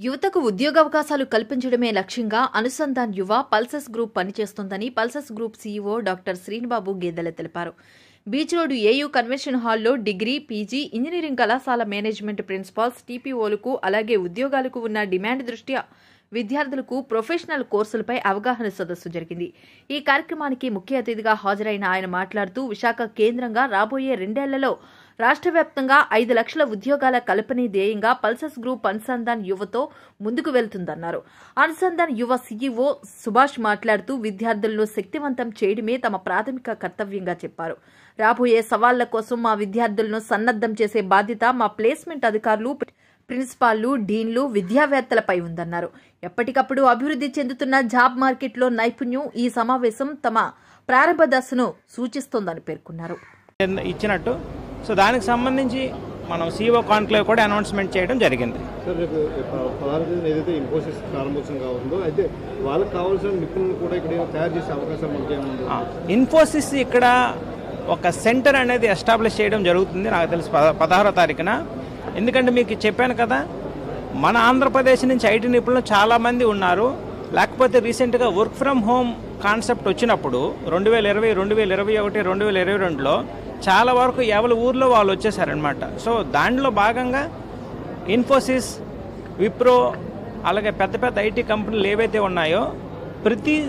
యువతకు ఉద్యోగావకాశాలు కల్పించడమే లక్ష్యంగా అనుసంధాన్ యువ పల్సస్ గ్రూప్ పనిచేస్తోందని Pulsus group CEO doctor Srinubabu Gedela తెలిపారు బీచ్ రోడ్ ఏయూ కన్వెన్షన్ హాల్లో డిగ్రీ పీజీ ఇంజనీరింగ్ కళాశాల మేనేజ్మెంట్ ప్రిన్సిపాల్స్ టీపీఓలకు అలాగే ఉద్యోగాలకు ఉన్న డిమాండ్ దృష్ట్యా విద్యార్థులకు ప్రొఫెషనల్ కోర్సులపై అవగాహన సదస్సు జరిగింది ఈ కార్యక్రమానికి ముఖ్య అతిథిగా హాజరైన ఆయన మాట్లాడుతూ విశాఖ కేంద్రంగా రాబోయే రెండేళ్లలో రాష్ట్ర వ్యాప్తంగా ఐదు లక్షల ఉద్యోగాల కల్పనే ధ్యేయంగా పల్సస్ గ్రూప్ అనుసంధాన్ యువతో ముందుకు వెళ్తుందన్నారు అనుసంధాన్ యువ సీఈఓ సుభాష్ మాట్లాడుతూ విద్యార్థులను శక్తివంతం చేయడమే తమ ప్రాథమిక కర్తవ్యంగా చెప్పారు రాబోయే సవాళ్ల కోసం మా విద్యార్థులను సన్నద్దం చేసే బాధ్యత మా ప్లేస్మెంట్ అధికారులు ప్రిన్సిపాల్లు డీన్లు విద్యావేత్తలపై ఉందన్నారు ఎప్పటికప్పుడు అభివృద్ధి చెందుతున్న జాబ్ మార్కెట్లో నైపుణ్యం ఈ సమావేశం తమ ప్రారంభ దశను సూచిస్తోందని పేర్కొన్నారు ఇచ్చినట్టు సో దానికి సంబంధించి మనం సీఓ కాన్క్లేవ్ కూడా అనౌన్స్మెంట్ చేయడం జరిగింది సార్ రేపు ప- పదహారు తేదీన ఏదైతే ఇన్ఫోసిస్ ప్రారంభోత్సవం కావాలో అయితే వాళ్ళకి కావాల్సిన నిపుణులు కూడా ఇక్కడ ఏమైనా తయారు చేసే అవకాశం మనకి ఏముంది ఆ, ఇన్ఫోసిస్ ఇక్కడ ఒక సెంటర్ అనేది ఎస్టాబ్లిష్ చేయడం జరుగుతుంది నాకు తెలిసి పద పదహారో తారీఖున ఎందుకంటే మీకు చెప్పాను కదా మన ఆంధ్రప్రదేశ్ నుంచి ఐటీ నిపుణులు చాలామంది ఉన్నారు లేకపోతే రీసెంట్గా వర్క్ ఫ్రమ్ హోమ్ కాన్సెప్ట్ వచ్చినప్పుడు రెండు వేల ఇరవై రెండు వేల ఇరవై ఒకటి రెండు వేల ఇరవై రెండులో చాలా వరకు ఎవరి ఊర్లో వాళ్ళు వచ్చేసారనమాట సో దాంట్లో భాగంగా ఇన్ఫోసిస్ విప్రో అలాగే పెద్ద పెద్ద ఐటీ కంపెనీలు ఏవైతే ఉన్నాయో ప్రతి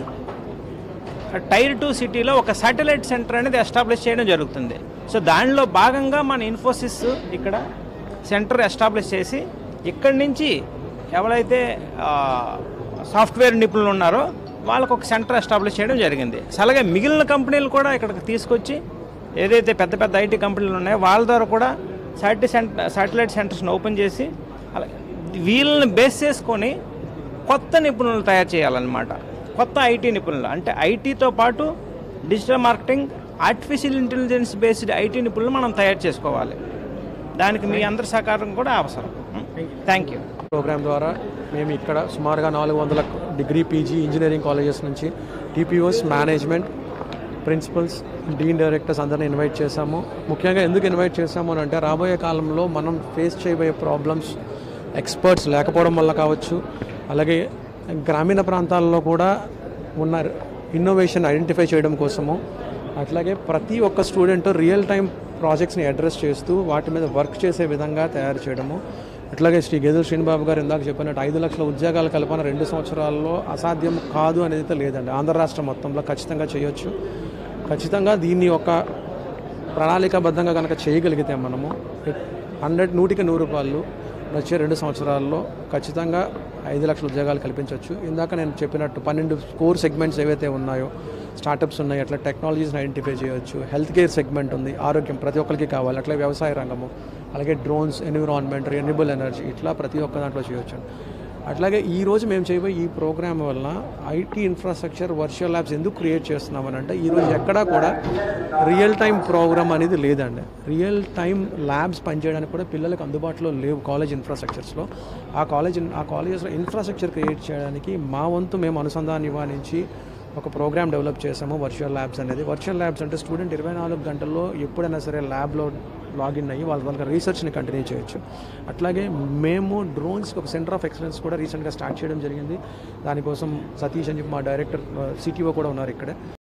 టైర్ టూ సిటీలో ఒక శాటిలైట్ సెంటర్ అనేది ఎస్టాబ్లిష్ చేయడం జరుగుతుంది సో దానిలో భాగంగా మన ఇన్ఫోసిస్ ఇక్కడ సెంటర్ ఎస్టాబ్లిష్ చేసి ఇక్కడి నుంచి ఎవరైతే ఆ, సాఫ్ట్వేర్ నిపుణులు ఉన్నారో వాళ్ళకు ఒక సెంటర్ ఎస్టాబ్లిష్ చేయడం జరిగింది సో అలాగే మిగిలిన కంపెనీలు కూడా ఇక్కడికి తీసుకొచ్చి ఏదైతే పెద్ద పెద్ద ఐటీ కంపెనీలు ఉన్నాయో వాళ్ళ ద్వారా కూడా శాటి సెంటర్ శాటిలైట్ సెంటర్స్ని ఓపెన్ చేసి అలాగే వీళ్ళని బేస్ చేసుకొని కొత్త నిపుణులు తయారు చేయాలన్నమాట కొత్త ఐటీ నిపుణులు అంటే ఐటీతో పాటు digital marketing artificial intelligence based IT నిపుణులు మనం తయారు చేసుకోవాలి దానికి మీ అందరి సహకారం కూడా అవసరం థ్యాంక్ యూ ప్రోగ్రామ్ ద్వారా మేము ఇక్కడ సుమారుగా నాలుగు వందల డిగ్రీ పీజీ ఇంజనీరింగ్ కాలేజెస్ నుంచి TPOs management principals dean directors అందరిని ఇన్వైట్ చేశాము ముఖ్యంగా ఎందుకు ఇన్వైట్ చేశాము అని అంటే రాబోయే కాలంలో మనం ఫేస్ చేయబోయే ప్రాబ్లమ్స్ ఎక్స్పర్ట్స్ లేకపోవడం వల్ల కావచ్చు అలాగే గ్రామీణ ప్రాంతాల్లో కూడా ఉన్న ఇన్నోవేషన్ ఐడెంటిఫై చేయడం కోసము అట్లాగే ప్రతి ఒక్క స్టూడెంట్ రియల్ టైం ప్రాజెక్ట్స్ని అడ్రస్ చేస్తూ వాటి మీద వర్క్ చేసే విధంగా తయారు చేయడము అట్లాగే శ్రీ గేదూరు శ్రీనిబాబు గారు ఇందాక చెప్పినట్టు ఐదు లక్షల ఉద్యోగాల కల్పన రెండు సంవత్సరాల్లో అసాధ్యం కాదు అనేది అయితే లేదండి ఆంధ్ర రాష్ట్రం మొత్తంలో ఖచ్చితంగా చేయొచ్చు ఖచ్చితంగా దీన్ని ఒక ప్రణాళికాబద్ధంగా కనుక చేయగలిగితే మనము హండ్రెడ్ నూటికి నూరు రూపాయలు వచ్చే రెండు సంవత్సరాల్లో ఖచ్చితంగా ఐదు లక్షల ఉద్యోగాలు కల్పించవచ్చు ఇందాక నేను చెప్పినట్టు పన్నెండు కోర్ సెగ్మెంట్స్ ఏవైతే ఉన్నాయో స్టార్టప్స్ ఉన్నాయి అట్లా టెక్నాలజీస్ని ఐడెంటిఫై చేయొచ్చు హెల్త్ కేర్ సెగ్మెంట్ ఉంది ఆరోగ్యం ప్రతి ఒక్కరికి కావాలి అట్లా వ్యవసాయ రంగము అలాగే డ్రోన్స్ ఎన్విరాన్మెంట్ రెన్యూబుల్ ఎనర్జీ ఇట్లా ప్రతి ఒక్క దాంట్లో చేయొచ్చు అట్లాగే ఈ రోజు మేము చేయబోయే ఈ ప్రోగ్రామ్ వల్ల ఐటీ ఇన్ఫ్రాస్ట్రక్చర్ వర్చువల్ ల్యాబ్స్ ఎందుకు క్రియేట్ చేస్తున్నామని అంటే ఈరోజు ఎక్కడా కూడా రియల్ టైం ప్రోగ్రామ్ అనేది లేదండి రియల్ టైం ల్యాబ్స్ పనిచేయడానికి కూడా పిల్లలకు అందుబాటులో లేవు కాలేజ్ ఇన్ఫ్రాస్ట్రక్చర్స్లో ఆ కాలేజ్ ఆ కాలేజెస్లో ఇన్ఫ్రాస్ట్రక్చర్ క్రియేట్ చేయడానికి మా వంతు మేము అనుసంధానం ఇవ్వనించి ఒక ప్రోగ్రామ్ డెవలప్ చేసాము వర్చువల్ ల్యాబ్స్ అనేది వర్చువల్ ల్యాబ్స్ అంటే స్టూడెంట్ ఇరవై నాలుగు గంటల్లో ఎప్పుడైనా సరే ల్యాబ్లో లాగిన్ అయ్యి వాళ్ళ వాళ్ళకి రీసెర్చ్ని కంటిన్యూ చేయొచ్చు అట్లాగే మేము డ్రోన్స్కి ఒక సెంటర్ ఆఫ్ ఎక్సలెన్స్ కూడా రీసెంట్గా స్టార్ట్ చేయడం జరిగింది దానికోసం సతీష్ అని చెప్పి మా డైరెక్టర్ సిటీఓ కూడా ఉన్నారు ఇక్కడే